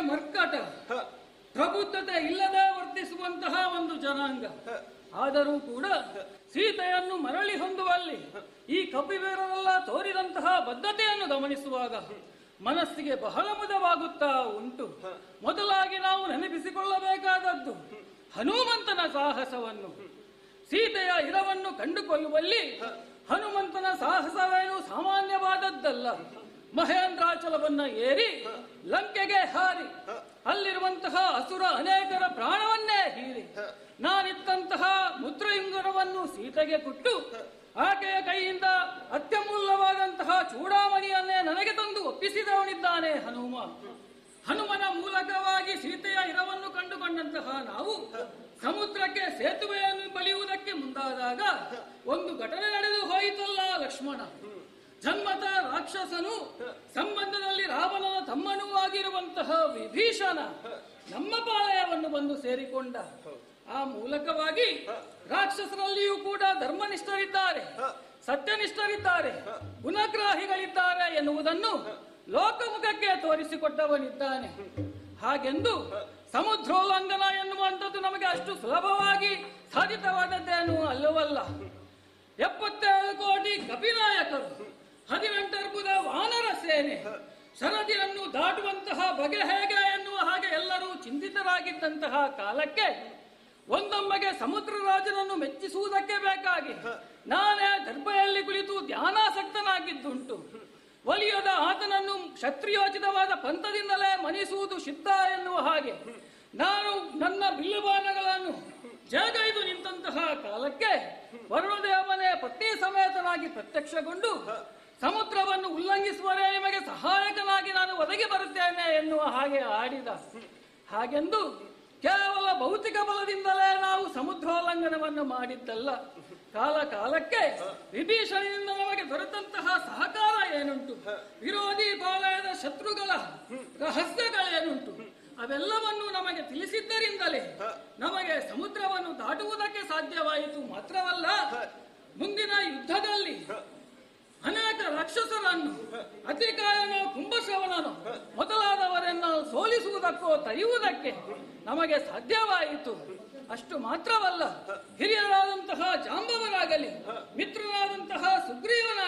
ಮರ್ಕಟ ಪ್ರಬುದ್ಧತೆ ಇಲ್ಲದೆ ವರ್ತಿಸುವಂತಹ ಒಂದು ಜನಾಂಗ ಆದರೂ ಕೂಡ ಸೀತೆಯನ್ನು ಮರಳಿ ಹೊಂದುವಲ್ಲಿ ಈ ಕಪಿವೀರರೆಲ್ಲ ತೋರಿದಂತಹ ಬದ್ಧತೆಯನ್ನು ಗಮನಿಸುವಾಗ ಮನಸ್ಸಿಗೆ ಬಹಳ ಮುದವಾಗುತ್ತಾ ಉಂಟು ಮೊದಲಾಗಿ ನಾವು ನೆನಪಿಸಿಕೊಳ್ಳಬೇಕಾದದ್ದು ಹನುಮಂತನ ಸಾಹಸವನ್ನು ಸೀತೆಯ ಇರವನ್ನು ಕಂಡುಕೊಳ್ಳುವಲ್ಲಿ ಹನುಮಂತನ ಸಾಹಸವೇನು ಸಾಮಾನ್ಯವಾದದ್ದಲ್ಲ ಮಹೇಂದ್ರಾಚಲವನ್ನ ಏರಿ ಲಂಕೆಗೆ ಹಾರಿ ಅಲ್ಲಿರುವಂತಹ ಅಸುರ ಅನೇಕರ ಪ್ರಾಣವನ್ನೇ ಹೀರಿ ನಾನಿತ್ತಂತಹ ಮುದ್ರಯುಂಗರವನ್ನು ಸೀತೆಗೆ ಕೊಟ್ಟು ಆಕೆಯ ಕೈಯಿಂದ ಅತ್ಯಮೂಲ್ಯವಾದಂತಹ ಚೂಡಾಮಣಿಯನ್ನೇ ನನಗೆ ತಂದು ಒಪ್ಪಿಸಿದವನಿದ್ದಾನೆ ಹನುಮ ಹನುಮನ ಮೂಲಕವಾಗಿ ಸೀತೆಯ ಇರವನ್ನು ಕಂಡುಕೊಂಡಂತಹ ನಾವು ಸಮುದ್ರಕ್ಕೆ ಸೇತುವೆಯನ್ನು ಬಲಿಯುವುದಕ್ಕೆ ಮುಂದಾದಾಗ ಒಂದು ಘಟನೆ ನಡೆದು ಹೋಯಿತಲ್ಲ ಲಕ್ಷ್ಮಣ ಜನ್ಮತ ರಾಕ್ಷಸನು ಸಂಬಂಧದಲ್ಲಿ ರಾವಣನ ತಮ್ಮನೂ ಆಗಿರುವಂತಹ ವಿಭೀಷಣ ನಮ್ಮ ಪಾಳಯವನ್ನು ಬಂದು ಸೇರಿಕೊಂಡ ಆ ಮೂಲಕವಾಗಿ ರಾಕ್ಷಸರಲ್ಲಿಯೂ ಕೂಡ ಧರ್ಮನಿಷ್ಠರಿದ್ದಾರೆ ಸತ್ಯನಿಷ್ಠರಿದ್ದಾರೆ ಗುಣಗ್ರಾಹಿಗಳಿದ್ದಾರೆ ಎನ್ನುವುದನ್ನು ಲೋಕಮುಖಕ್ಕೆ ತೋರಿಸಿಕೊಟ್ಟವನಿದ್ದಾನೆ ಹಾಗೆಂದು ಸಮುದ್ರೋಲ್ಲಂಘನ ಎನ್ನುವಂಥದ್ದು ನಮಗೆ ಅಷ್ಟು ಸುಲಭವಾಗಿ ಸಾಧಿತವಾದದ್ದೇನು ಅಲ್ಲವಲ್ಲ ಎಪ್ಪತ್ತೇಳು ಕೋಟಿ ಕಪಿನಾಯಕರು ಹದಿನೆಂಟರ್ಬುದ ವಾನರ ಸೇನೆ ಸರದಿಯನ್ನು ದಾಟುವಂತಹ ಬಗೆ ಹೇಗೆ ಎನ್ನುವ ಹಾಗೆ ಎಲ್ಲರೂ ಚಿಂತಿತರಾಗಿದ್ದಂತಹ ಕಾಲಕ್ಕೆ ಒಂದೊಮ್ಮೆಗೆ ಸಮುದ್ರ ರಾಜನನ್ನು ಮೆಚ್ಚಿಸುವುದಕ್ಕೆ ಬೇಕಾಗಿ ನಾನೇ ದರ್ಬೆಯಲ್ಲಿ ಕುಳಿತು ಧ್ಯಾನಾಸಕ್ತನಾಗಿದ್ದುಂಟು ಒಲಿಯದ ಆತನನ್ನು ಕ್ಷತ್ರಿಯೋಚಿತವಾದ ಪಂಥದಿಂದಲೇ ಮನಿಸುವುದು ಸಿದ್ಧ ಎನ್ನುವ ಹಾಗೆ ನಾನು ನನ್ನ ಬಿಲ್ಲುಬಾಣಗಳನ್ನು ಜಗೈದು ನಿಂತಹ ಕಾಲಕ್ಕೆ ವರುಣದೇವನೇ ಪತ್ನಿ ಸಮೇತನಾಗಿ ಪ್ರತ್ಯಕ್ಷಗೊಂಡು ಸಮುದ್ರವನ್ನು ಉಲ್ಲಂಘಿಸುವರೇ ನಿಮಗೆ ಸಹಾಯಕನಾಗಿ ನಾನು ಒದಗಿ ಬರುತ್ತೇನೆ ಎನ್ನುವ ಹಾಗೆ ಆಡಿದ ಹಾಗೆಂದು ಕೇವಲ ಭೌತಿಕ ಬಲದಿಂದಲೇ ನಾವು ಸಮುದ್ರೋಲ್ಲಂಘನವನ್ನು ಮಾಡಿದ್ದಲ್ಲ ಕಾಲ ಕಾಲಕ್ಕೆ ವಿಭೀಷಣದಿಂದ ನಮಗೆ ದೊರೆತಂತಹ ಸಹಕಾರ ಏನುಂಟು ವಿರೋಧಿ ಪಾಲಯದ ಶತ್ರುಗಳ ರಹಸ್ಯಗಳೇನುಂಟು ಅವೆಲ್ಲವನ್ನು ನಮಗೆ ತಿಳಿಸಿದ್ದರಿಂದಲೇ ನಮಗೆ ಸಮುದ್ರವನ್ನು ದಾಟುವುದಕ್ಕೆ ಸಾಧ್ಯವಾಯಿತು ಮಾತ್ರವಲ್ಲ ಮುಂದಿನ ಯುದ್ಧದಲ್ಲಿ ಅನೇಕ ರಾಕ್ಷಸರನ್ನು ಅತಿಕಾಯನೋ ಕುಂಭಶ್ರವಣನೋ ಮೊದಲಾದವರನ್ನು ಸೋಲಿಸುವುದಕ್ಕೋ ತಡೆಯುವುದಕ್ಕೆ ನಮಗೆ ಸಾಧ್ಯವಾಯಿತು ಅಷ್ಟು ಮಾತ್ರವಲ್ಲ ಹಿರಿಯರಾದಂತಹ ಜಾಂಬವರಾಗಲಿ ಮಿತ್ರರಾದಂತಹ ಸುಗ್ರೀವನಾಗಲಿ